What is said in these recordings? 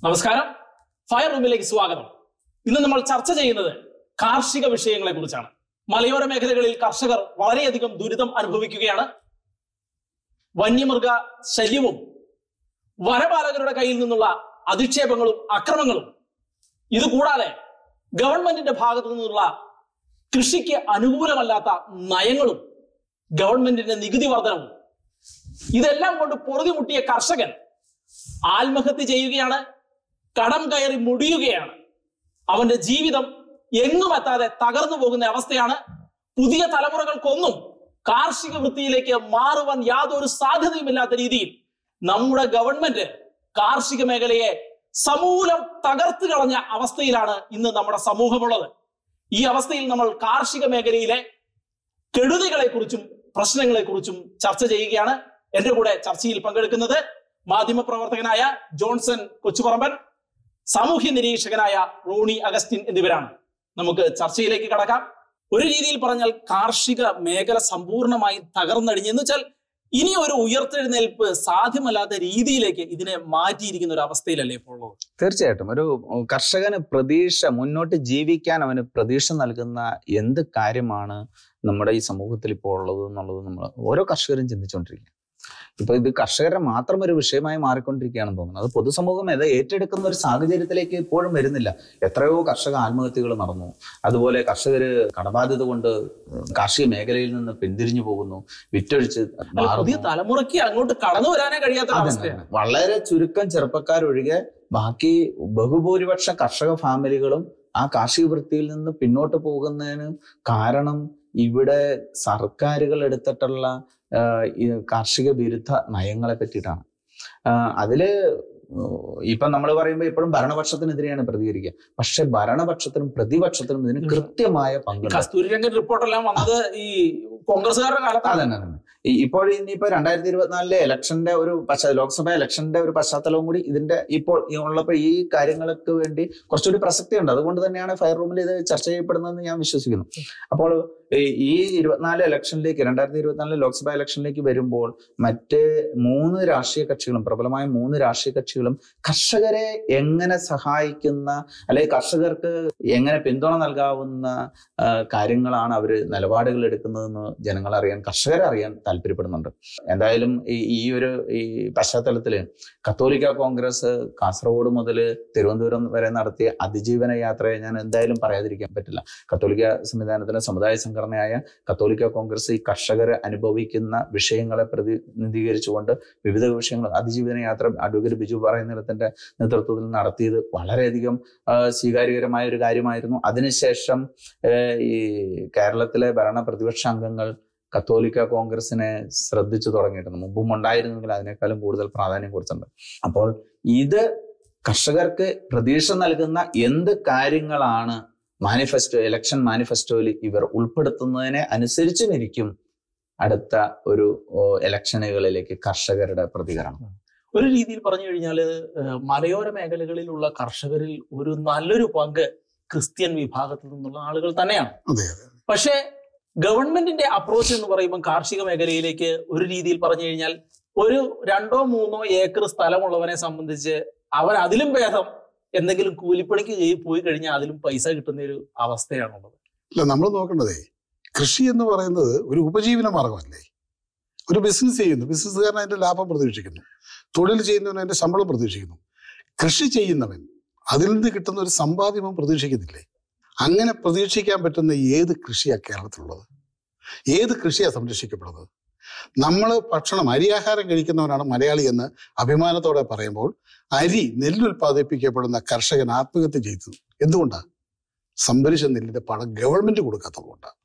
നമസ്കാരം ഫയർ റൂമിലേക്ക് സ്വാഗതം ഇന്ന് നമ്മൾ ചർച്ച ചെയ്യുന്നത് കാർഷിക വിഷയങ്ങളെ കുറിച്ചാണ് മലയോര മേഖലകളിൽ കർഷകർ വളരെയധികം ദുരിതം അനുഭവിക്കുകയാണ് വന്യമൃഗ ശല്യവും വനപാലകരുടെ കയ്യിൽ നിന്നുള്ള അധിക്ഷേപങ്ങളും അക്രമങ്ങളും ഇതുകൂടാതെ ഗവൺമെന്റിന്റെ ഭാഗത്തു നിന്നുള്ള കൃഷിക്ക് അനുകൂലമല്ലാത്ത നയങ്ങളും ഗവൺമെന്റിന്റെ നികുതി വർധനവും ഇതെല്ലാം കൊണ്ട് പൊറുതിമുട്ടിയ കർഷകൻ ആത്മഹത്യ ചെയ്യുകയാണ് കടം കയറി മുടിയുകയാണ് അവന്റെ ജീവിതം എങ്ങും എത്താതെ തകർന്നു പോകുന്ന അവസ്ഥയാണ് പുതിയ തലമുറകൾക്കൊന്നും കാർഷിക വൃത്തിയിലേക്ക് മാറുവാൻ യാതൊരു സാധ്യതയുമില്ലാത്ത രീതിയിൽ നമ്മുടെ ഗവൺമെന്റ് കാർഷിക മേഖലയെ സമൂലം തകർത്ത് കളഞ്ഞ അവസ്ഥയിലാണ് ഇന്ന് നമ്മുടെ സമൂഹമുള്ളത് ഈ അവസ്ഥയിൽ നമ്മൾ കാർഷിക മേഖലയിലെ കെടുതികളെ കുറിച്ചും പ്രശ്നങ്ങളെ കുറിച്ചും ചർച്ച ചെയ്യുകയാണ് എന്റെ കൂടെ ചർച്ചയിൽ പങ്കെടുക്കുന്നത് മാധ്യമപ്രവർത്തകനായ ജോൺസൺ കൊച്ചുപറമ്പൻ സാമൂഹ്യ നിരീക്ഷകനായ റോണി അഗസ്റ്റിൻ എന്നിവരാണ് നമുക്ക് ചർച്ചയിലേക്ക് കടക്കാം ഒരു രീതിയിൽ പറഞ്ഞാൽ കാർഷിക മേഖല സമ്പൂർണ്ണമായി തകർന്നടിഞ്ഞെന്ന് വെച്ചാൽ ഇനി ഒരു ഉയർത്തെഴുന്നേൽപ്പ് സാധ്യമല്ലാത്ത രീതിയിലേക്ക് ഇതിനെ മാറ്റിയിരിക്കുന്ന ഒരു അവസ്ഥയിലല്ലേ ഇപ്പോൾ ഉള്ളത് തീർച്ചയായിട്ടും ഒരു കർഷകന് പ്രതീക്ഷ മുന്നോട്ട് ജീവിക്കാൻ അവന് പ്രതീക്ഷ നൽകുന്ന എന്ത് കാര്യമാണ് നമ്മുടെ ഈ സമൂഹത്തിൽ ഇപ്പോൾ ഉള്ളത് എന്നുള്ളത് നമ്മൾ ഓരോ കർഷകരും ചിന്തിച്ചുകൊണ്ടിരിക്കുക ഇപ്പൊ ഇത് കർഷകരുടെ മാത്രം ഒരു വിഷയമായി മാറിക്കൊണ്ടിരിക്കുകയാണെന്ന് തോന്നുന്നു അത് പൊതുസമൂഹം ഇത് ഏറ്റെടുക്കുന്ന ഒരു സാഹചര്യത്തിലേക്ക് ഇപ്പോഴും വരുന്നില്ല എത്രയോ കർഷക ആത്മഹത്യകൾ നടന്നു അതുപോലെ കർഷകര് കടബാധ്യത കൊണ്ട് കാർഷിക മേഖലയിൽ നിന്ന് പിന്തിരിഞ്ഞു പോകുന്നു വിറ്റൊഴിച്ച് അല്ല, പുതിയ മാറുന്നു. തലമുറയ്ക്ക് അങ്ങോട്ട് കടന്നു വരാനേ കഴിയാത്ത ഒരു അതന്നെ. അവസ്ഥയാണ് വളരെ ചുരുക്കം ചെറുപ്പക്കാരൊഴികെ ബാക്കി ബഹുഭൂരിപക്ഷ കർഷക ഫാമിലികളും ആ കാർഷിക വൃത്തിയിൽ നിന്ന് പിന്നോട്ട് പോകുന്നതിന് കാരണം ഇവിടെ സർക്കാരുകൾ എടുത്തിട്ടുള്ള ആ, ഈ കാർഷിക വിരുദ്ധ നയങ്ങളെ പറ്റിയിട്ടാണ് ആ, അതില് ഇപ്പൊ നമ്മൾ പറയുമ്പോൾ എപ്പോഴും ഭരണപക്ഷത്തിനെതിരെയാണ് പ്രതികരിക്കുക പക്ഷെ ഭരണപക്ഷത്തിനും പ്രതിപക്ഷത്തിനും ഇതിന് ഉം. കൃത്യമായ പങ്കുണ്ട് കസ്തൂരി രംഗൻ റിപ്പോർട്ടെല്ലാം വന്നത് ഈ കോൺഗ്രസ്സുകാരുടെ കാലത്താണ് അതന്നെ അതന്നെ ഈ- ഇപ്പോൾ ഇനിയിപ്പോ രണ്ടായിരത്തി ഇരുപത്തിനാലിലെ ഇലക്ഷന്റെ ഒരു പശ്ചാ ലോക്സഭ ഇലക്ഷന്റെ ഒരു പശ്ചാത്തലവും കൂടി ഇതിന്റെ ഇപ്പോൾ ഈ ഉള്ളപ്പോ ഈ കാര്യങ്ങൾക്ക് വേണ്ടി കുറച്ചുകൂടി പ്രസക്തിയുണ്ട് അതുകൊണ്ട് തന്നെയാണ് ഫയർ റൂമിൽ ഇത് ചർച്ച ചെയ്യപ്പെടുന്നതെന്ന് ഞാൻ വിശ്വസിക്കുന്നു അപ്പോൾ ഈ- ഈ ഇരുപത്തിനാല് ഇലക്ഷനിലേക്ക് രണ്ടായിരത്തി ഇരുപത്തിനാലിലെ ലോക്സഭ ഇലക്ഷനിലേക്ക് വരുമ്പോൾ മറ്റ് മൂന്ന് രാഷ്ട്രീയ കക്ഷികളും പ്രബലമായ മൂന്ന് രാഷ്ട്രീയ കക്ഷികളും കർഷകരെ എങ്ങനെ സഹായിക്കുന്ന അല്ലെങ്കിൽ കർഷകർക്ക് എങ്ങനെ പിന്തുണ നൽകാവുന്ന ആ, കാര്യങ്ങളാണ് അവർ നിലപാടുകൾ എടുക്കുന്നതെന്ന് ജനങ്ങൾ അറിയാൻ കർഷകരെ അറിയാൻ താല്പര്യപ്പെടുന്നുണ്ട് എന്തായാലും ഈ ഈ ഒരു ഈ പശ്ചാത്തലത്തിൽ കത്തോലിക്ക കോൺഗ്രസ് കാസർഗോഡ് മുതൽ തിരുവനന്തപുരം വരെ നടത്തിയ അതിജീവന യാത്രയെ ഞാൻ എന്തായാലും പറയാതിരിക്കാൻ പറ്റില്ല കത്തോലിക്ക സംവിധാനത്തിലെ സമുദായ സംഘടനയായ കത്തോലിക്ക കോൺഗ്രസ് ഈ കർഷകർ അനുഭവിക്കുന്ന വിഷയങ്ങളെ പ്രതിനിധീകരിച്ചുകൊണ്ട് വിവിധ വിഷയങ്ങൾ അതിജീവന യാത്ര അഡ്വക്കേറ്റ് ബിജു പറയുന്നിടത്തിന്റെ നേതൃത്വത്തിൽ നടത്തിയത് വളരെയധികം ആ, സ്വീകാര്യകരമായ ഒരു കാര്യമായിരുന്നു അതിനുശേഷം ഏഹ് ഈ കേരളത്തിലെ ഭരണ പ്രതിപക്ഷ അംഗങ്ങൾ കത്തോലിക്ക കോൺഗ്രസിനെ ശ്രദ്ധിച്ചു തുടങ്ങിയിട്ടുണ്ട് മുമ്പും ഉണ്ടായിരുന്നെങ്കിൽ അതിനേക്കാളും കൂടുതൽ പ്രാധാന്യം കൊടുത്തിട്ടുണ്ട് അപ്പോൾ ഇത് കർഷകർക്ക് പ്രതീക്ഷ നൽകുന്ന എന്ത് കാര്യങ്ങളാണ് മാനിഫെസ്റ്റോ ഇലക്ഷൻ മാനിഫെസ്റ്റോയിൽ ഇവർ ഉൾപ്പെടുത്തുന്നതിനെ അനുസരിച്ചും ഇരിക്കും അടുത്ത ഒരു ഓ, ഇലക്ഷനുകളിലേക്ക് കർഷകരുടെ പ്രതികരണം ഒരു രീതിയിൽ പറഞ്ഞു കഴിഞ്ഞാൽ മലയോര മേഖലകളിലുള്ള കർഷകരിൽ ഒരു നല്ലൊരു പങ്ക് ക്രിസ്ത്യൻ വിഭാഗത്തിൽ നിന്നുള്ള ആളുകൾ തന്നെയാണ് അതെ അതെ പക്ഷേ ഗവൺമെന്റിന്റെ അപ്രോച്ച് എന്ന് പറയുമ്പോൾ കാർഷിക മേഖലയിലേക്ക് ഒരു രീതിയിൽ പറഞ്ഞു കഴിഞ്ഞാൽ ഒരു രണ്ടോ മൂന്നോ ഏക്കർ സ്ഥലമുള്ളവനെ സംബന്ധിച്ച് അവൻ അതിലും ഭേദം എന്തെങ്കിലും കൂലിപ്പണിക്ക് ചെയ്- പോയി കഴിഞ്ഞാൽ അതിലും പൈസ കിട്ടുന്ന ഒരു അവസ്ഥയാണുള്ളത് അല്ല നമ്മൾ നോക്കേണ്ടതേ കൃഷി എന്ന് പറയുന്നത് ഒരു ഉപജീവന മാർഗമല്ലേ ഒരു ബിസിനസ് ചെയ്യുന്നു ബിസിനസ്സുകാരൻ അതിന്റെ ലാഭം പ്രതീക്ഷിക്കുന്നു തൊഴിൽ ചെയ്യുന്നവൻ അതിന്റെ ശമ്പളം പ്രതീക്ഷിക്കുന്നു കൃഷി ചെയ്യുന്നവൻ അതിൽ നിന്ന് കിട്ടുന്ന ഒരു സമ്പാദ്യമം പ്രതീക്ഷിക്കുന്നില്ലേ അങ്ങനെ പ്രതീക്ഷിക്കാൻ പറ്റുന്ന ഏത് കൃഷിയാണ് കേരളത്തിലുള്ളത് ഏത് കൃഷിയാണ് സംരക്ഷിക്കപ്പെടുന്നത് നമ്മൾ ഭക്ഷണം അരിയാഹാരം കഴിക്കുന്നവനാണ് മലയാളി എന്ന് അഭിമാനത്തോടെ പറയുമ്പോൾ അരി നെല്ല് ഉൽപ്പാദിപ്പിക്കപ്പെടുന്ന കർഷകൻ ആത്മഹത്യ ചെയ്തു എന്തുകൊണ്ടാണ് സംഭരിച്ച നെല്ലിന്റെ പണം ഗവൺമെന്റ് കൊടുക്കാത്തതുകൊണ്ടാണ്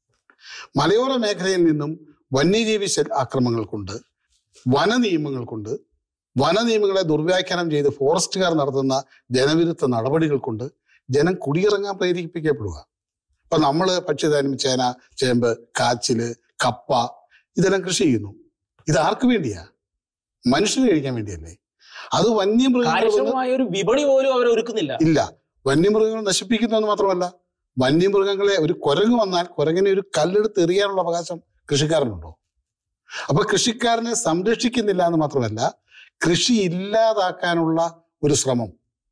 മലയോര മേഖലയിൽ നിന്നും വന്യജീവി ശൽ- ആക്രമണങ്ങൾ കൊണ്ട് വന നിയമങ്ങൾ കൊണ്ട് വന നിയമങ്ങളെ ദുർവ്യാഖ്യാനം ചെയ്ത് ഫോറസ്റ്റുകാർ നടത്തുന്ന ജനവിരുദ്ധ നടപടികൾ കൊണ്ട് ജനം കുടിയിറങ്ങാൻ പ്രേരിപ്പിക്കപ്പെടുക ഇപ്പൊ നമ്മൾ ഭക്ഷ്യധാന്യം ചേന ചേമ്പ് കാച്ചില് കപ്പ ഇതെല്ലാം കൃഷി ചെയ്യുന്നു ഇത് ആർക്ക് വേണ്ടിയാ മനുഷ്യന് കഴിക്കാൻ വേണ്ടിയല്ലേ അത് വന്യമൃഗങ്ങൾ വന്ന് കാര്യക്ഷമമായ ഒരു വിപണി പോലും അവർ ഒരുക്കുന്നില്ല ഇല്ല വന്യമൃഗങ്ങൾ നശിപ്പിക്കുന്നു എന്ന് മാത്രമല്ല വന്യമൃഗങ്ങളെ ഒരു കുരങ്ങ് വന്നാൽ കുരങ്ങിനെ ഒരു കല്ലെടുത്ത് എറിയാനുള്ള അവകാശം കൃഷിക്കാരനുണ്ടോ അപ്പൊ കൃഷിക്കാരനെ സംരക്ഷിക്കുന്നില്ല എന്ന് മാത്രമല്ല കൃഷി ഇല്ലാതാക്കാനുള്ള ഒരു ശ്രമം